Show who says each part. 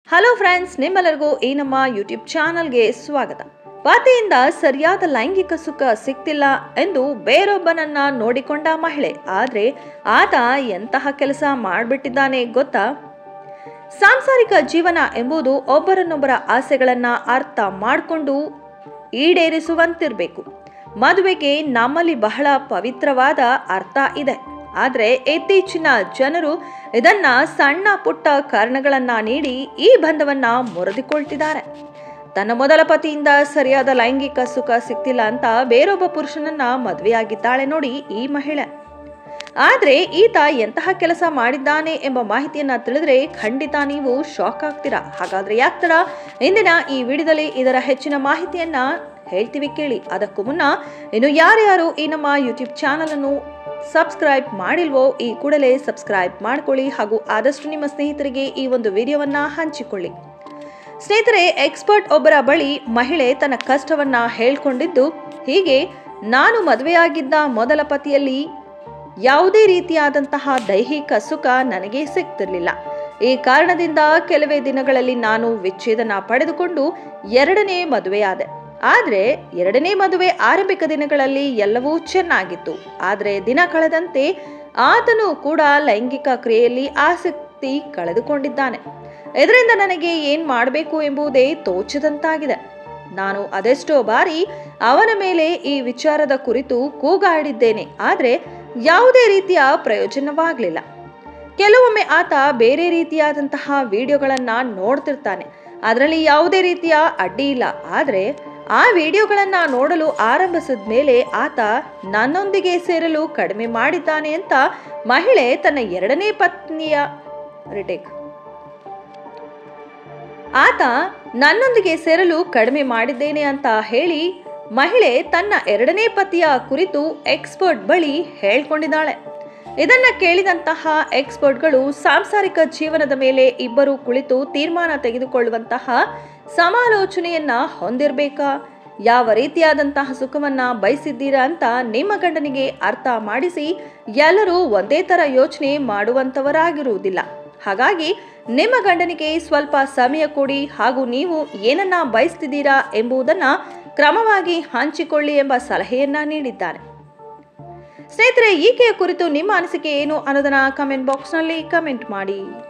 Speaker 1: hello friends ನಿಮ್ಮೆಲ್ಲರಿಗೂ ಈ ನಮ್ಮ ಯೂಟ್ಯೂಬ್ ಚಾನಲ್ಗೆ ಸ್ವಾಗತ ಪತಿಯಿಂದ ಸರಿಯಾದ ಲೈಂಗಿಕ ಸುಖ ಸಿಗ್ತಿಲ್ಲ ಎಂದು ಬೇರೊಬ್ಬನನ್ನ ನೋಡಿಕೊಂಡ ಮಹಿಳೆ ಆದ್ರೆ ಆತ ಎಂತಹ ಕೆಲಸ ಮಾಡ್ಬಿಟ್ಟಿದ್ದಾನೆ ಗೊತ್ತಾ ಸಾಂಸಾರಿಕ ಜೀವನ ಎಂಬುದು ಒಬ್ಬರನ್ನೊಬ್ಬರ ಆಸೆಗಳನ್ನ ಅರ್ಥ ಮಾಡಿಕೊಂಡು ಈಡೇರಿಸುವಂತಿರಬೇಕು ಮದುವೆಗೆ ನಮ್ಮಲ್ಲಿ ಬಹಳ ಪವಿತ್ರವಾದ ಅರ್ಥ ಇದೆ ಆದರೆ ಇತ್ತೀಚಿನ ಜನರು ಇದನ್ನ ಸಣ್ಣ ಪುಟ್ಟ ಕಾರಣಗಳನ್ನ ನೀಡಿ ಈ ಬಂಧವನ್ನ ಮುರಿದುಕೊಳ್ತಿದ್ದಾರೆ ತನ್ನ ಮೊದಲ ಪತಿಯಿಂದ ಸರಿಯಾದ ಲೈಂಗಿಕ ಸುಖ ಸಿಗ್ತಿಲ್ಲ ಅಂತ ಬೇರೊಬ್ಬ ಪುರುಷನನ್ನ ಮದುವೆಯಾಗಿದ್ದಾಳೆ ನೋಡಿ ಈ ಮಹಿಳೆ ಆದ್ರೆ ಈತ ಎಂತಹ ಕೆಲಸ ಮಾಡಿದ್ದಾನೆ ಎಂಬ ಮಾಹಿತಿಯನ್ನ ತಿಳಿದ್ರೆ ಖಂಡಿತ ನೀವು ಶಾಕ್ ಆಗ್ತೀರಾ ಹಾಗಾದ್ರೆ ಯಾಕ್ತರ ಇಂದಿನ ಈ ವಿಡಿಯೋದಲ್ಲಿ ಇದರ ಹೆಚ್ಚಿನ ಮಾಹಿತಿಯನ್ನ ಹೇಳ್ತೀವಿ ಕೇಳಿ ಅದಕ್ಕೂ ಮುನ್ನ ಇನ್ನು ಯಾರ್ಯಾರು ಈ ನಮ್ಮ ಯೂಟ್ಯೂಬ್ ಚಾನಲ್ ಅನ್ನು ಸಬ್ಸ್ಕ್ರೈಬ್ ಮಾಡಿಲ್ವೋ ಈ ಕೂಡಲೇ ಸಬ್ಸ್ಕ್ರೈಬ್ ಮಾಡ್ಕೊಳ್ಳಿ ಹಾಗೂ ಆದಷ್ಟು ನಿಮ್ಮ ಸ್ನೇಹಿತರಿಗೆ ಈ ಒಂದು ವಿಡಿಯೋವನ್ನ ಹಂಚಿಕೊಳ್ಳಿ ಸ್ನೇಹಿತರೆ ಎಕ್ಸ್ಪರ್ಟ್ ಒಬ್ಬರ ಬಳಿ ಮಹಿಳೆ ತನ್ನ ಕಷ್ಟವನ್ನ ಹೇಳ್ಕೊಂಡಿದ್ದು ಹೀಗೆ ನಾನು ಮದುವೆಯಾಗಿದ್ದ ಮೊದಲ ಪತಿಯಲ್ಲಿ ಯಾವುದೇ ರೀತಿಯಾದಂತಹ ದೈಹಿಕ ಸುಖ ನನಗೆ ಸಿಗ್ತಿರ್ಲಿಲ್ಲ ಈ ಕಾರಣದಿಂದ ಕೆಲವೇ ದಿನಗಳಲ್ಲಿ ನಾನು ವಿಚ್ಛೇದನ ಪಡೆದುಕೊಂಡು ಎರಡನೇ ಮದುವೆಯಾದೆ ಆದರೆ ಎರಡನೇ ಮದುವೆ ಆರಂಭಿಕ ದಿನಗಳಲ್ಲಿ ಎಲ್ಲವೂ ಚೆನ್ನಾಗಿತ್ತು ಆದರೆ ದಿನ ಕಳೆದಂತೆ ಆತನು ಕೂಡ ಲೈಂಗಿಕ ಕ್ರಿಯೆಯಲ್ಲಿ ಆಸಕ್ತಿ ಕಳೆದುಕೊಂಡಿದ್ದಾನೆ ಇದರಿಂದ ನನಗೆ ಏನ್ ಮಾಡಬೇಕು ಎಂಬುದೇ ತೋಚದಂತಾಗಿದೆ ನಾನು ಅದೆಷ್ಟೋ ಬಾರಿ ಅವನ ಮೇಲೆ ಈ ವಿಚಾರದ ಕುರಿತು ಕೂಗಾಡಿದ್ದೇನೆ ಆದರೆ ಯಾವುದೇ ರೀತಿಯ ಪ್ರಯೋಜನವಾಗಲಿಲ್ಲ ಕೆಲವೊಮ್ಮೆ ಆತ ಬೇರೆ ರೀತಿಯಾದಂತಹ ವಿಡಿಯೋಗಳನ್ನ ನೋಡ್ತಿರ್ತಾನೆ ಅದರಲ್ಲಿ ಯಾವುದೇ ರೀತಿಯ ಅಡ್ಡಿ ಇಲ್ಲ ಆದರೆ ಆ ವಿಡಿಯೋಗಳನ್ನ ನೋಡಲು ಆರಂಭಿಸಿದ ಮೇಲೆ ಆತ ನನ್ನೊಂದಿಗೆ ಸೇರಲು ಕಡಿಮೆ ಮಾಡಿದ್ದಾನೆ ಅಂತ ಮಹಿಳೆ ತನ್ನ ಎರಡನೇ ಪತ್ನಿಯ ರಿಟೇಕ್ ಆತ ನನ್ನೊಂದಿಗೆ ಸೇರಲು ಕಡಿಮೆ ಮಾಡಿದ್ದೇನೆ ಅಂತ ಹೇಳಿ ಮಹಿಳೆ ತನ್ನ ಎರಡನೇ ಪತಿಯ ಕುರಿತು ಎಕ್ಸ್ಪರ್ಟ್ ಬಳಿ ಹೇಳ್ಕೊಂಡಿದ್ದಾಳೆ ಇದನ್ನ ಕೇಳಿದಂತಹ ಎಕ್ಸ್ಪರ್ಟ್ಗಳು ಸಾಂಸಾರಿಕ ಜೀವನದ ಮೇಲೆ ಇಬ್ಬರು ಕುಳಿತು ತೀರ್ಮಾನ ತೆಗೆದುಕೊಳ್ಳುವಂತಹ ಸಮಾಲೋಚನೆಯನ್ನ ಹೊಂದಿರಬೇಕಾ ಯಾವ ರೀತಿಯಾದಂತಹ ಸುಖವನ್ನ ಬಯಸಿದ್ದೀರಾ ಅಂತ ನಿಮ್ಮ ಗಂಡನಿಗೆ ಅರ್ಥ ಮಾಡಿಸಿ ಎಲ್ಲರೂ ಒಂದೇ ತರ ಯೋಚನೆ ಮಾಡುವಂತವರಾಗಿರುವುದಿಲ್ಲ ಹಾಗಾಗಿ ನಿಮ್ಮ ಗಂಡನಿಗೆ ಸ್ವಲ್ಪ ಸಮಯ ಕೊಡಿ ಹಾಗೂ ನೀವು ಏನನ್ನ ಬಯಸ್ತಿದ್ದೀರಾ ಎಂಬುದನ್ನ ಕ್ರಮವಾಗಿ ಹಂಚಿಕೊಳ್ಳಿ ಎಂಬ ಸಲಹೆಯನ್ನ ನೀಡಿದ್ದಾರೆ ಸ್ನೇಹಿತರೆ ಈಕೆಯ ಕುರಿತು ನಿಮ್ಮ ಅನಿಸಿಕೆ ಏನು ಅನ್ನೋದನ್ನ ಕಮೆಂಟ್ ಬಾಕ್ಸ್ನಲ್ಲಿ ಕಮೆಂಟ್ ಮಾಡಿ